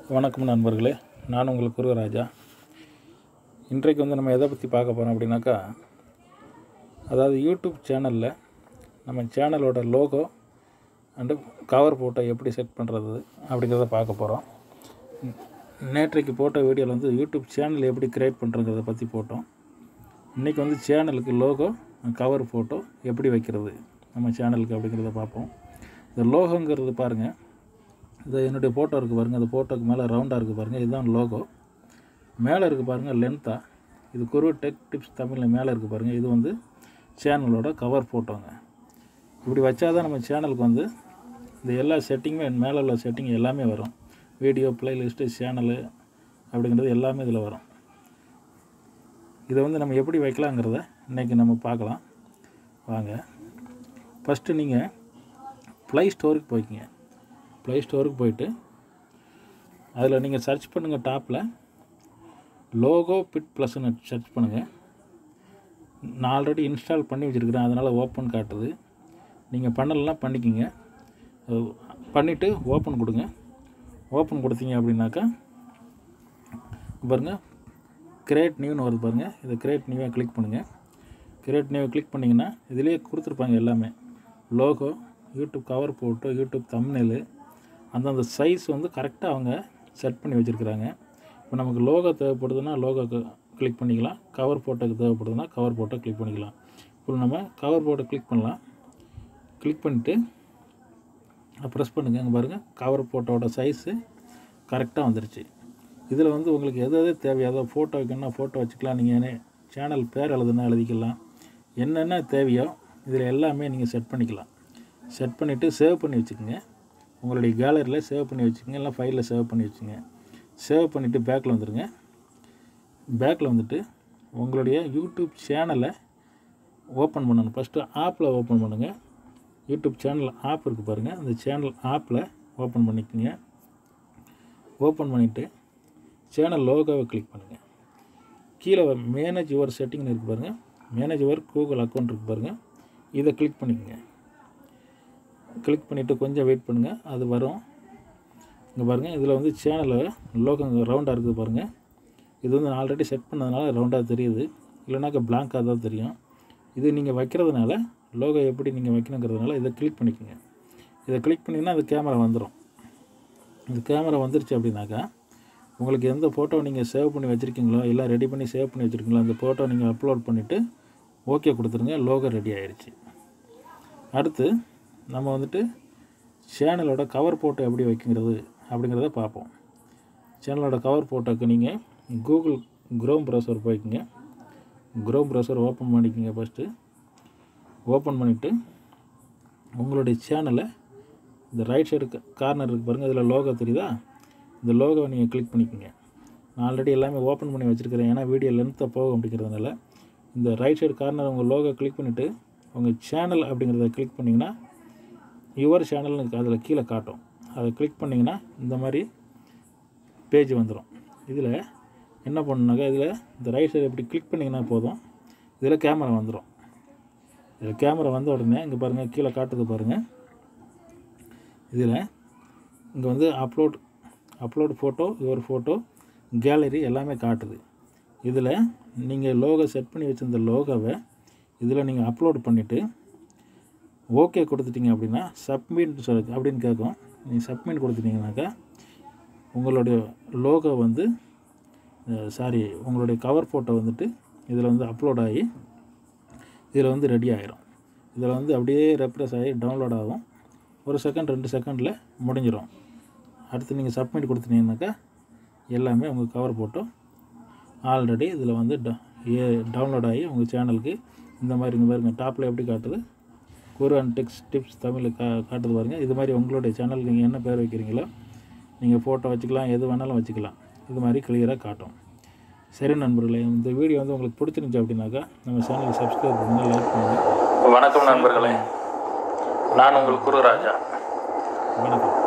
வணக்கம் நண்பர்களே நான் உங்கள் குருவராஜா இன்றைக்கு வந்து நம்ம எதை பற்றி பார்க்க போகிறோம் அப்படின்னாக்கா அதாவது யூடியூப் சேனலில் நம்ம சேனலோட லோகோ அண்டு கவர் ஃபோட்டோ எப்படி செட் பண்ணுறது அப்படிங்கிறத பார்க்க போகிறோம் நேற்றைக்கு போட்ட வீடியோவில் வந்து யூடியூப் சேனல் எப்படி க்ரியேட் பண்ணுறங்கிறத பற்றி போட்டோம் இன்றைக்கி வந்து சேனலுக்கு லோகோ கவர் ஃபோட்டோ எப்படி வைக்கிறது நம்ம சேனலுக்கு அப்படிங்கிறத பார்ப்போம் இந்த லோகோங்கிறது பாருங்கள் இது என்னுடைய ஃபோட்டோ இருக்குது பாருங்கள் அந்த ஃபோட்டோக்கு மேலே ரவுண்டாக இருக்குது பாருங்கள் இதுதான் லோகோ மேலே இருக்குது பாருங்கள் லென்த்தாக இது குரு டெக் டிப்ஸ் தமிழில் மேலே இருக்குது பாருங்கள் இது வந்து சேனலோட கவர் ஃபோட்டோங்க இப்படி வச்சாதான் நம்ம சேனலுக்கு வந்து இந்த எல்லா செட்டிங்குமே மேலே உள்ள செட்டிங் எல்லாமே வரும் வீடியோ ப்ளேலிஸ்ட்டு சேனலு அப்படிங்கிறது எல்லாமே இதில் வரும் இதை வந்து நம்ம எப்படி வைக்கலாங்கிறத இன்றைக்கி நம்ம பார்க்கலாம் வாங்க ஃபஸ்ட்டு நீங்கள் ப்ளே ஸ்டோருக்கு போய்க்கிங்க ப்ளே ஸ்டோருக்கு போயிட்டு அதில் நீங்கள் சர்ச் பண்ணுங்கள் டாப்பில் லோகோ பிட் ப்ளஸ்ன்னு சர்ச் பண்ணுங்கள் நான் ஆல்ரெடி இன்ஸ்டால் பண்ணி வச்சுருக்கிறேன் அதனால் ஓப்பன் காட்டுது நீங்கள் பண்ணலாம் பண்ணிக்கிங்க பண்ணிவிட்டு ஓப்பன் கொடுங்க ஓப்பன் கொடுத்தீங்க அப்படின்னாக்கா பாருங்கள் கிரியேட் நியூன்னு வருது பாருங்கள் இதை கிரியேட் நியூவை கிளிக் பண்ணுங்கள் கிரியேட் நியூவை கிளிக் பண்ணிங்கன்னா இதிலே கொடுத்துருப்பாங்க எல்லாமே logo YouTube cover photo YouTube thumbnail அந்தந்த சைஸ் வந்து கரெக்டாக அவங்க செட் பண்ணி வச்சுருக்குறாங்க இப்போ நமக்கு லோகோ தேவைப்படுதுன்னா லோகோக்கு கிளிக் பண்ணிக்கலாம் கவர் ஃபோட்டோக்கு தேவைப்படுதுன்னா கவர் ஃபோட்டோ கிளிக் பண்ணிக்கலாம் இப்போ நம்ம கவர் ஃபோட்டோ கிளிக் பண்ணலாம் கிளிக் பண்ணிவிட்டு ப்ரெஸ் பண்ணுங்கள் அங்கே பாருங்கள் கவர் ஃபோட்டோவோட சைஸு கரெக்டாக வந்துருச்சு இதில் வந்து உங்களுக்கு எது எது தேவையோ அதை ஃபோட்டோ வைக்கணும்னா ஃபோட்டோ வச்சுக்கலாம் நீங்கள் சேனல் பேர் எழுதுனா எழுதிக்கலாம் என்னென்ன தேவையோ இதில் எல்லாமே நீங்கள் செட் பண்ணிக்கலாம் செட் பண்ணிவிட்டு சேவ் பண்ணி வச்சுக்கோங்க உங்களுடைய கேலரியில் சேவ் பண்ணி வச்சுக்கோங்க இல்லை ஃபைலில் சேவ் பண்ணி வச்சுங்க சேவ் பண்ணிவிட்டு பேக்கில் வந்துடுங்க பேக்கில் வந்துட்டு உங்களுடைய யூடியூப் சேனலை ஓப்பன் பண்ணணும் ஃபஸ்ட்டு ஆப்பில் ஓப்பன் பண்ணுங்கள் யூடியூப் சேனல் ஆப் இருக்குது பாருங்கள் அந்த சேனல் ஆப்பில் ஓப்பன் பண்ணிக்கோங்க ஓப்பன் பண்ணிவிட்டு சேனல் லோகோவை கிளிக் பண்ணுங்கள் கீழே மேனேஜ் யுவர் செட்டிங்னு இருக்குது பாருங்கள் மேனேஜ் யுவர் கூகுள் அக்கௌண்ட் இருக்குது பாருங்கள் இதை கிளிக் பண்ணிக்கோங்க கிளிக் பண்ணிவிட்டு கொஞ்சம் வெயிட் பண்ணுங்கள் அது வரும் இங்கே பாருங்கள் இதில் வந்து சேனலில் லோகோ ரவுண்டாக இருக்குது பாருங்கள் இது வந்து ஆல்ரெடி செட் பண்ணதுனால ரவுண்டாக தெரியுது இல்லைனாக்கா பிளாங்காக தான் தெரியும் இது நீங்கள் வைக்கிறதுனால லோகோ எப்படி நீங்கள் வைக்கணுங்கிறதுனால இதை கிளிக் பண்ணிக்கோங்க இதை கிளிக் பண்ணிங்கன்னா அது கேமரா வந்துடும் இந்த கேமரா வந்துருச்சு அப்படின்னாக்கா உங்களுக்கு எந்த ஃபோட்டோ நீங்கள் சேவ் பண்ணி வச்சுருக்கீங்களோ இல்லை ரெடி பண்ணி சேவ் பண்ணி வச்சுருக்கீங்களோ அந்த ஃபோட்டோ நீங்கள் அப்லோட் பண்ணிவிட்டு ஓகே கொடுத்துருங்க லோகோ ரெடி ஆயிடுச்சு அடுத்து நம்ம வந்துட்டு சேனலோட கவர் ஃபோட்டோ எப்படி வைக்கிறது அப்படிங்கிறத பார்ப்போம் சேனலோட கவர் ஃபோட்டோக்கு நீங்கள் கூகுள் க்ரோம் ப்ரௌசர் போய்க்குங்க க்ரோம் ப்ரௌசர் ஓப்பன் பண்ணிக்கோங்க ஃபஸ்ட்டு ஓப்பன் பண்ணிவிட்டு உங்களுடைய சேனலை இந்த ரைட் சைடு கார்னர் இருக்குது பாருங்கள் இதில் லோகோ தெரியுதா இந்த லோகோவை நீங்கள் கிளிக் பண்ணிக்கோங்க நான் ஆல்ரெடி எல்லாமே ஓப்பன் பண்ணி வச்சுருக்கிறேன் ஏன்னா வீடியோ லென்த்தாக போகும் அப்படிங்கிறதுனால இந்த ரைட் சைடு கார்னர் உங்கள் லோகோ கிளிக் பண்ணிவிட்டு உங்கள் சேனல் அப்படிங்கிறத கிளிக் பண்ணிங்கன்னா யுவர் சேனல்னு அதில் கீழே காட்டும் அதை கிளிக் பண்ணிங்கன்னா இந்த மாதிரி பேஜ் வந்துடும் இதில் என்ன பண்ணுனாக்கா இதில் இந்த ரைட் சைடு இப்படி கிளிக் பண்ணிங்கன்னா போதும் இதில் கேமரா வந்துடும் இதில் கேமரா வந்த உடனே இங்கே பாருங்கள் கீழே காட்டுது பாருங்கள் இதில் இங்கே வந்து upload upload photo your photo gallery எல்லாமே காட்டுது இதில் நீங்கள் லோகோ செட் பண்ணி வச்சுருந்த லோகோவை இதில் நீங்கள் அப்லோட் பண்ணிவிட்டு ஓகே கொடுத்துட்டீங்க அப்படின்னா சப்மிட் சொல் அப்படின்னு கேட்கும் நீங்கள் சப்மிட் கொடுத்துட்டீங்கனாக்கா உங்களுடைய லோகோ வந்து சாரி உங்களுடைய கவர் ஃபோட்டோ வந்துட்டு இதில் வந்து அப்லோட் ஆகி இதில் வந்து ரெடி ஆகிரும் இதில் வந்து அப்படியே ரெப்ரெஸ் ஆகி டவுன்லோட் ஆகும் ஒரு செகண்ட் ரெண்டு செகண்டில் முடிஞ்சிடும் அடுத்து நீங்கள் சப்மிட் கொடுத்துட்டீங்கன்னாக்கா எல்லாமே உங்கள் கவர் ஃபோட்டோ ஆல்ரெடி இதில் வந்து ட ஏ டவுன்லோட் ஆகி உங்கள் சேனலுக்கு இந்த மாதிரி இங்கே பாருங்கள் டாப்பில் எப்படி காட்டுது குரு அண்ட் டிக்ஸ் டிப்ஸ் தமிழில் கா காட்டுது பாருங்கள் இது மாதிரி உங்களுடைய சேனலுக்கு நீங்கள் என்ன பேர் வைக்கிறீங்களோ நீங்கள் ஃபோட்டோ வச்சுக்கலாம் எது வேணாலும் வச்சுக்கலாம் இது மாதிரி கிளியராக காட்டும் சரி நண்பர்களே இந்த வீடியோ வந்து உங்களுக்கு பிடிச்சிருந்துச்சு அப்படின்னாக்கா நம்ம சேனலை சப்ஸ்கிரைப் பண்ணுங்கள் லைக் பண்ணுங்கள் வணக்கம் நண்பர்களே நான் உங்கள் குருராஜா வணக்கம்